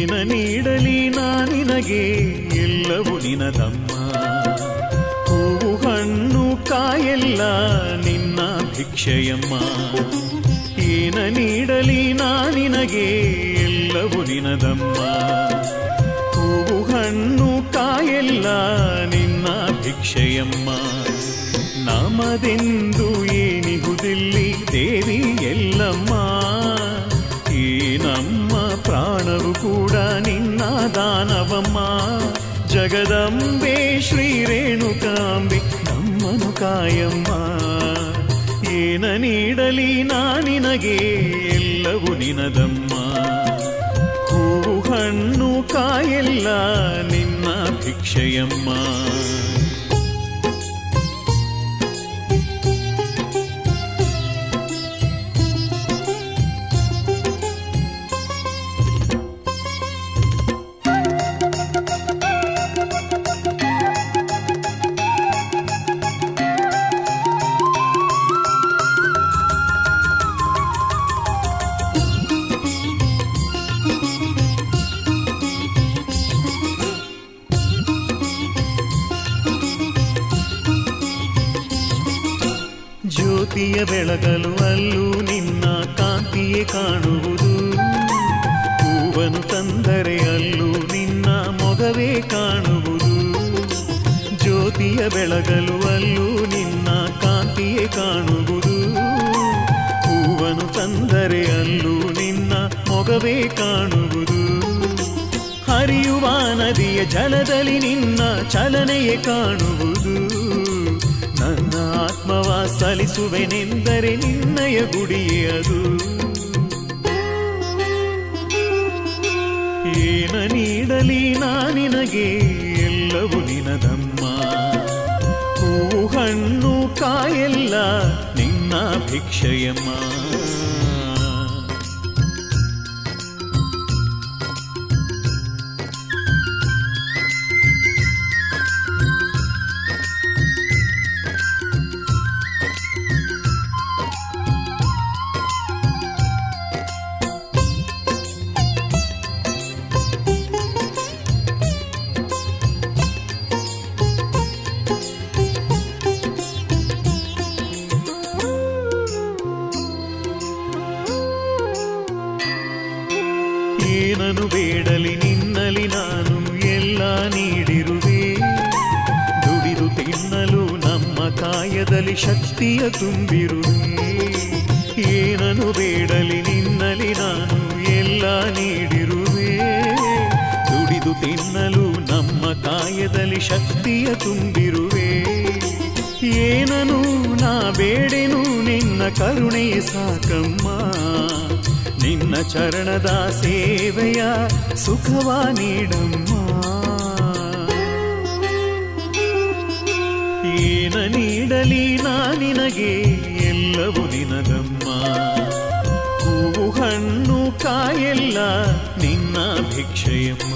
ಏನ ನೀಡಲಿ ನಾ ನಿನಗೆ ಎಲ್ಲವೂ ನಿನದಮ್ಮ ಹೂವು ಹಣ್ಣು ಕಾಯೆಲ್ಲ ನಿನ್ನ ಭಿಕ್ಷೆಯಮ್ಮ ಏನ ನೀಡಲಿ ನಾ ನಿನಗೆ ಎಲ್ಲವೂ ನಿನದಮ್ಮ ಹೂವು ಹಣ್ಣು ಕಾಯೆಲ್ಲ ನಿನ್ನ ಭಿಕ್ಷೆಯಮ್ಮ ನಮದೆಂದು ಏನಿಹುದಿಲ್ಲಿ ದೇವಿ ಎಲ್ಲಮ್ಮ ಈ ನಮ್ಮ ಪ್ರಾಣವು ಕೂಡ ನಿನ್ನ ದಾನವಮ್ಮ ಜಗದಂಬೆ ಶ್ರೀ ರೇಣುಕಾಂಬೆ ನಮ್ಮನು ಕಾಯಮ್ಮ ಏನ ನೀಡಲಿ ನಾ ನಿನಗೆ ಎಲ್ಲವೂ ನಿನದಮ್ಮ ಹೂವು ಹಣ್ಣು ಕಾಯೆಲ್ಲ ನಿನ್ನ ಭಿಕ್ಷೆಯಮ್ಮ ಜ್ಯೋತಿಯ ಬೆಳಗಲು ಅಲ್ಲೂ ನಿನ್ನ ಕಾಂತಿಯೇ ಕಾಣುವುದು ಹೂವನು ತಂದರೆ ಅಲ್ಲೂ ನಿನ್ನ ಮೊಗವೇ ಕಾಣುವುದು ಜ್ಯೋತಿಯ ಬೆಳಗಲು ಅಲ್ಲೂ ನಿನ್ನ ಕಾಂತಿಯೇ ಕಾಣುವುದು ಹೂವನು ತಂದರೆ ಅಲ್ಲೂ ನಿನ್ನ ಮೊಗವೇ ಕಾಣುವುದು ಹರಿಯುವ ನದಿಯ ಜಲದಲ್ಲಿ ನಿನ್ನ ಚಲನೆಯೇ ಕಾಣುವುದು ನನ್ನ ಆತ್ಮವ ಸಲಿಸುವೆನೆಂದರೆ ನಿನ್ನಯ ಗುಡಿಯೇ ಅದು ಏನ ನೀಡಲಿ ನಾ ನಿನಗೆ ಎಲ್ಲವೂ ನಿನದಮ್ಮ ಹೂವು ಹಣ್ಣು ಕಾಯೆಲ್ಲ ನಿನ್ನ ಭಿಕ್ಷೆಯಮ್ಮ ಏನನು ಬೇಡಲಿ ನಿನ್ನಲಿ ನಾನು ಎಲ್ಲ ನೀಡಿರುವೆ ದುಡಿದು ತಿನ್ನಲು ನಮ್ಮ ಕಾಯದಲ್ಲಿ ಶಕ್ತಿಯ ತುಂಬಿರುವೆ ಏನನು ಬೇಡಲಿ ನಿನ್ನಲಿ ನಾನು ಎಲ್ಲ ನೀಡಿರುವೆ ದುಡಿದು ತಿನ್ನಲು ನಮ್ಮ ಕಾಯದಲ್ಲಿ ಶಕ್ತಿಯ ತುಂಬಿರುವೆ ಏನನು ನಾ ಬೇಡೆನು ನಿನ್ನ ಕರುಣೆಯೇ ಸಾಕಮ್ಮ ನಿನ್ನ ಚರಣದ ಸೇವೆಯ ಸುಖವ ನೀಡಮ್ಮ ಏನ ನೀಡಲಿ ನಾ ನಿನಗೆ ಎಲ್ಲವೂ ನಿನದಮ್ಮ ಹೂವು ಹಣ್ಣು ಕಾಯೆಲ್ಲ ನಿನ್ನ ಭಿಕ್ಷೆಯಮ್ಮ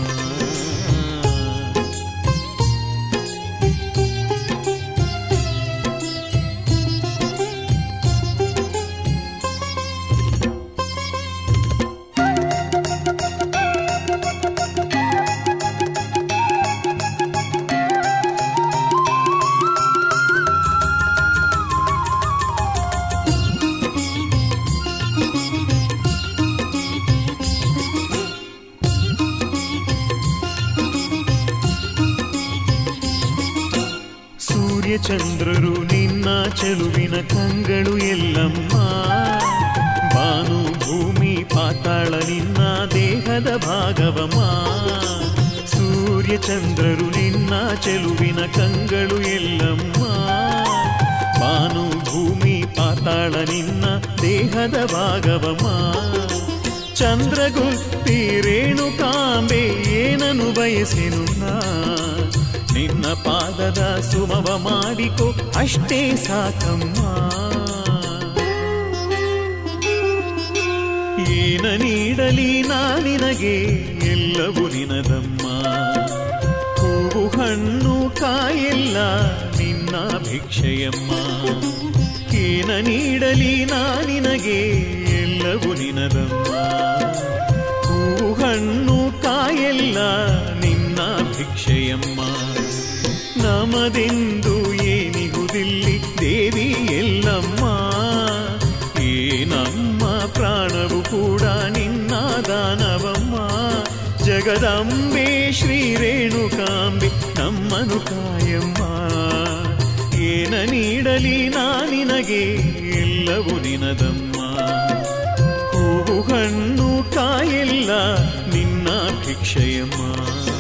ಸೂರ್ಯ ಚಂದ್ರರು ನಿನ್ನ ಚೆಲುವಿನ ಕಂಗಳು ಎಲ್ಲಮ್ಮ ಬಾನು ಭೂಮಿ ಪಾತಾಳ ನಿನ್ನ ದೇಹದ ಭಾಗವಮ್ಮ ಸೂರ್ಯ ಚಂದ್ರರು ನಿನ್ನ ಚೆಲುವಿನ ಕಂಗಳು ಎಲ್ಲಮ್ಮ ಬಾನು ಭೂಮಿ ಪಾತಾಳ ನಿನ್ನ ದೇಹದ ಭಾಗವಮ್ಮ ಚಂದ್ರಗುತ್ತಿ ರೇಣುಕಾಂಬೆ ಏನನು ಬಯಸೆನು ನಾ ನಿನ್ನ ಪಾದದ ಸುಮವ ಮಾಡಿಕೊ ಅಷ್ಟೇ ಸಾಕಮ್ಮ ಏನ ನೀಡಲಿ ನಾ ನಿನಗೆ ಎಲ್ಲವೂ ನಿನದಮ್ಮ ಹೂವು ಹಣ್ಣು ಕಾಯೆಲ್ಲ ನಿನ್ನ ಭಿಕ್ಷೆಯಮ್ಮ ಏನ ನೀಡಲಿ ನಾ ನಿನಗೆ ಎಲ್ಲವೂ ನಿನದಮ್ಮ ಹೂವು ಹಣ್ಣು ಕಾಯ ಕಾಯೆಲ್ಲ ನಿನ್ನ ಭಿಕ್ಷೆಯಮ್ಮ ನಮದೆಂದು ಏನಿಗುದಿಲ್ಲಿ ದೇವಿ ಎಲ್ಲಮ್ಮ ಈ ನಮ್ಮ ಪ್ರಾಣವು ಕೂಡ ನಿನ್ನ ದಾನವಮ್ಮ ಜಗದಂಬೆ ಶ್ರೀ ರೇಣುಕಾಂಬೆ ನಮ್ಮನು ಕಾಯಮ್ಮ ಏನ ನೀಡಲಿ ನಾನಿನಗೆ ಎಲ್ಲವೂ ನಿನದಮ್ಮ ಹೂವು ಹಣ್ಣು ಕಾಯೆಲ್ಲ ನಿನ್ನ ಭಿಕ್ಷೆಯಮ್ಮ